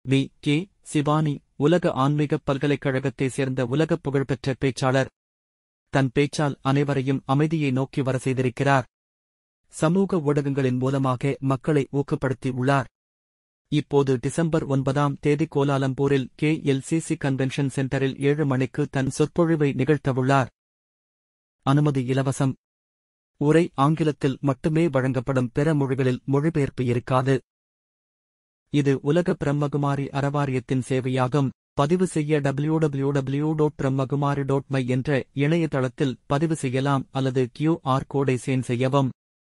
V K Shivani உலக ஆன்மீக பல்கலைக்கழகத்தைச் சேர்ந்த உலகப் புகழ்பெற்ற பேச்சாளர் தன் பேச்சால் அனைவரையும் அமைதியை நோக்கி வர செய்திருக்கிறார் சமூக ஊடகங்களின் மூலமாக மக்களை ஊக்கப்படுத்தி உள்ளார் இப்போது டிசம்பர் ஒன்பதாம் தேதி கோலாலம்பூரில் கே எல்சிசி கன்வென்ஷன் சென்டரில் ஏழு மணிக்கு தன் சொற்பொழிவை நிகழ்த்தவுள்ளார் அனுமதி இலவசம் உரை ஆங்கிலத்தில் மட்டுமே வழங்கப்படும் பிற மொழிகளில் மொழிபெயர்ப்பு இருக்காது இது உலக பிரம்மகுமாரி அறவாரியத்தின் சேவையாகும் பதிவு செய்ய www.brahmakumari.my dot Brahma Kumari dot my என்ற இணையதளத்தில் பதிவு செய்யலாம் அல்லது கியூஆர் கோடை சேன் செய்யவும்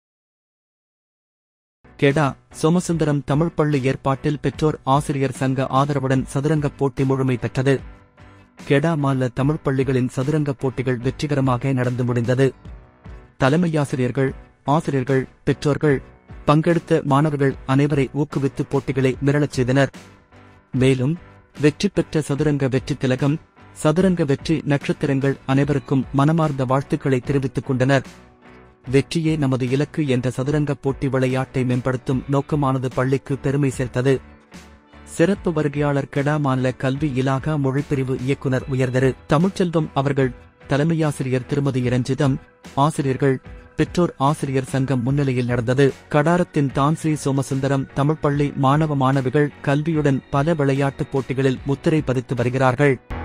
கெடா சோமசுந்தரம் தமிழ் பள்ளி ஏற்பாட்டில் பெற்றோர் ஆசிரியர் சங்க ஆதரவுடன் சதுரங்கப் போட்டி முழுமை பெற்றது கெடா மாநில தமிழ் பள்ளிகளின் சதுரங்கப் போட்டிகள் வெற்றிகரமாக நடந்து முடிந்தது தலைமையாசிரியர்கள் ஆசிரியர்கள் பெற்றோர்கள் பங்கெடுத்த மாணவர்கள் அனைவரை ஊக்குவித்து போட்டிகளை மிரளச் செய்தனர் மேலும் வெற்றி பெற்ற சதுரங்க வெற்றி திலகம் சதுரங்க வெற்றி நட்சத்திரங்கள் அனைவருக்கும் மனமார்ந்த வாழ்த்துக்களை தெரிவித்துக் கொண்டனர் வெற்றியே நமது இலக்கு என்ற சதுரங்கப் போட்டி விளையாட்டை மேம்படுத்தும் நோக்கமானது பள்ளிக்கு பெருமை சேர்த்தது சிறப்பு வருகையாளர் கெடா மாநில கல்வி இலாகா மொழிப்பிரிவு இயக்குனர் உயர்தரு தமிழ்ச்செல்வம் அவர்கள் தலைமையாசிரியர் திருமதி இரஞ்சிதம் ஆசிரியர்கள் பெற்றோர் ஆசிரியர் சங்கம் முன்னிலையில் நடந்தது கடாரத்தின் தான்ஸ்ரீ சோமசுந்தரம் தமிழ்ப்பள்ளி மாணவ மாணவிகள் கல்வியுடன் பல விளையாட்டுப் போட்டிகளில் முத்திரை பதித்து வருகிறார்கள்